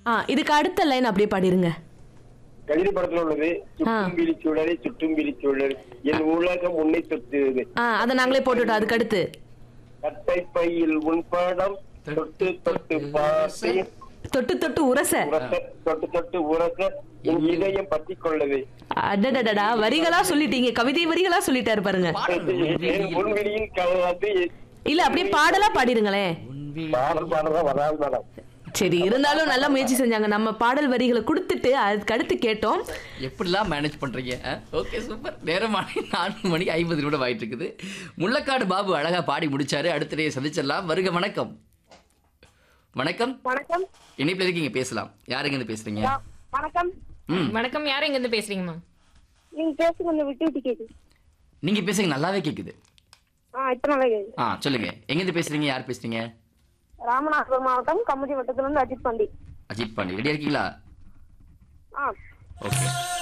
ஆ இதுக்கு அடுத்த லைன் அப்படியே பாடிருங்க கவிதை படத்துல உள்ளது சுற்றும் விழிச்சுடரை சுற்றும் விழிச்சுடர் என் உலகம் உன்னை சுற்றுது ஆ அதை நாங்களே போட்டுட்டோம் அதுக்கு அடுத்து கட்டை பையில் உன் பாடம் தொட்டு தொட்டு பார்த்தேன் தொட்டு தொட்டு உரச உரச தொட்டு தொட்டு உரச என் இதயம் பற்றி கொள்ளது அடடடடா வரிகளா சொல்லிட்டீங்க கவிதை வரிகளா சொல்லிட்டாரு பாருங்க என் முன்வெளியில் கலந்து இல்ல அப்படியே பாடலா பாடிருங்களேன் பாடல் பாடலாம் வராது மேடம் சரி இருந்தாலும் நல்ல முயற்சி செஞ்சாங்க நம்ம பாடல் வரிகளை கொடுத்துட்டு அதுக்கு அடுத்து கேட்டோம் எப்படிலாம் மேனேஜ் பண்றீங்க ஓகே சூப்பர் நேரமான நான்கு மணி ஐம்பது நிமிடம் ஆயிட்டு இருக்குது முள்ளக்காடு பாபு அழகா பாடி முடிச்சாரு அடுத்தடைய சந்திச்சிடலாம் வருக வணக்கம் வணக்கம் வணக்கம் இணைப்பில் இருக்கீங்க பேசலாம் யாருங்க இருந்து பேசுறீங்க வணக்கம் ம் வணக்கம் யார் எங்க இருந்து பேசுறீங்கம்மா நீங்க பேச கொஞ்சம் விட்டு விட்டு கேக்குது நீங்க பேசுங்க நல்லாவே கேக்குது ஆ இப்ப நல்லா கேக்குது ஆ சொல்லுங்க எங்க இருந்து பேசுறீங்க யார் பேசுறீங்க ராமநாதபுரம் மாவட்டம் கமுதி வட்டத்துல இருந்து அஜித் பாண்டி அஜித் பாண்டி ரெடியா இருக்கீங்களா ஆ ஓகே